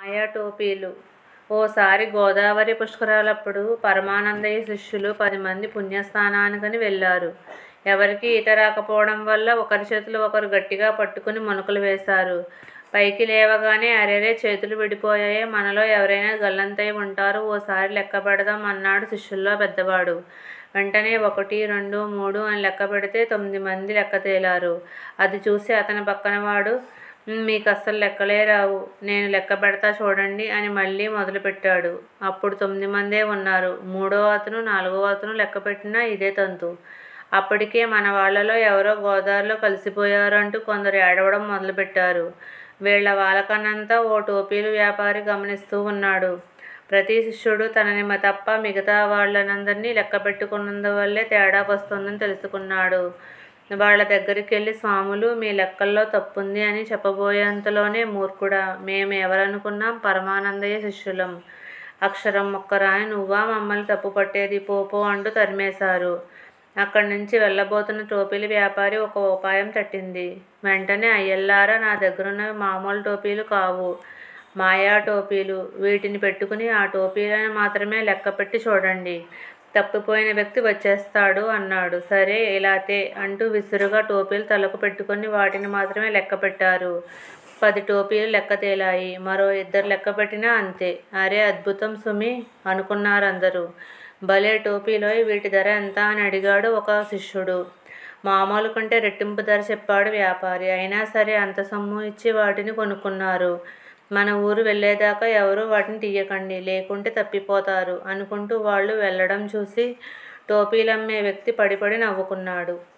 మాయా టోపీలు ఓసారి గోదావరి పుష్కరాలప్పుడు పరమానందయ్య శిష్యులు పది మంది పుణ్యస్నానానికని వెళ్ళారు ఎవరికీ ఈత రాకపోవడం వల్ల ఒకరి చేతులు ఒకరు గట్టిగా పట్టుకుని మునకలు వేశారు పైకి లేవగానే అరెరే చేతులు విడిపోయాయే మనలో ఎవరైనా గల్లంతై ఉంటారు ఓసారి లెక్క పెడదాం అన్నాడు శిష్యుల్లో పెద్దవాడు వెంటనే ఒకటి రెండు మూడు అని లెక్క పెడితే తొమ్మిది మంది లెక్క తేలారు అది చూసి అతని పక్కనవాడు "మ్, మీకు అస్సలు లెక్కలే రావు నేను లెక్క పెడతా చూడండి అని మళ్ళీ మొదలుపెట్టాడు అప్పుడు తొమ్మిది మందే ఉన్నారు మూడో అతను నాలుగో అతను లెక్క పెట్టినా ఇదే తంతు అప్పటికే మన వాళ్ళలో ఎవరో గోదావరిలో కలిసిపోయారు అంటూ కొందరు ఏడవడం మొదలుపెట్టారు వీళ్ళ వాలకనంతా ఓ టోపీలు వ్యాపారి గమనిస్తూ ఉన్నాడు ప్రతి శిష్యుడు తనని మ- తప్ప మిగతా వాళ్ళనందరినీ లెక్క పెట్టుకున్నందువల్లే తేడా వస్తుందని తెలుసుకున్నాడు వాళ్ళ దగ్గరికి వెళ్ళి స్వాములు మీ లెక్కల్లో తప్పుంది అని చెప్పబోయేంతలోనే మూర్ఖుడా మేము ఎవరనుకున్నాం పరమానందయ్య శిష్యులం అక్షరం మొక్కరాని నువ్వా మమ్మల్ని తప్పు పట్టేది పోపో అంటూ తరిమేశారు అక్కడి నుంచి వెళ్ళబోతున్న టోపీల వ్యాపారి ఒక ఉపాయం తట్టింది వెంటనే అయ్యల్లారా నా దగ్గరున్నవి మామూలు టోపీలు కావు మాయా టోపీలు వీటిని పెట్టుకుని ఆ టోపీలను మాత్రమే లెక్క పెట్టి చూడండి తప్పిపోయిన వ్యక్తి వచ్చేస్తాడు అన్నాడు సరే ఇలాతే అంటూ విసురుగా టోపీలు తలకు పెట్టుకొని వాటిని మాత్రమే లెక్క పెట్టారు పది టోపీలు లెక్క తేలాయి మరో ఇద్దరు లెక్క పెట్టినా అంతే అరే అద్భుతం సుమి అనుకున్నారు అందరూ భలే టోపీలో వీటి ధర ఎంత అని అడిగాడు ఒక శిష్యుడు మామూలు కంటే రెట్టింపు ధర చెప్పాడు వ్యాపారి అయినా సరే అంత సొమ్ము ఇచ్చి వాటిని కొనుక్కున్నారు మన ఊరు వెళ్ళేదాకా ఎవరు వాటిని తీయకండి లేకుంటే తప్పిపోతారు అనుకుంటూ వాళ్ళు వెళ్ళడం చూసి టోపీలమ్మే వ్యక్తి పడిపడి నవ్వుకున్నాడు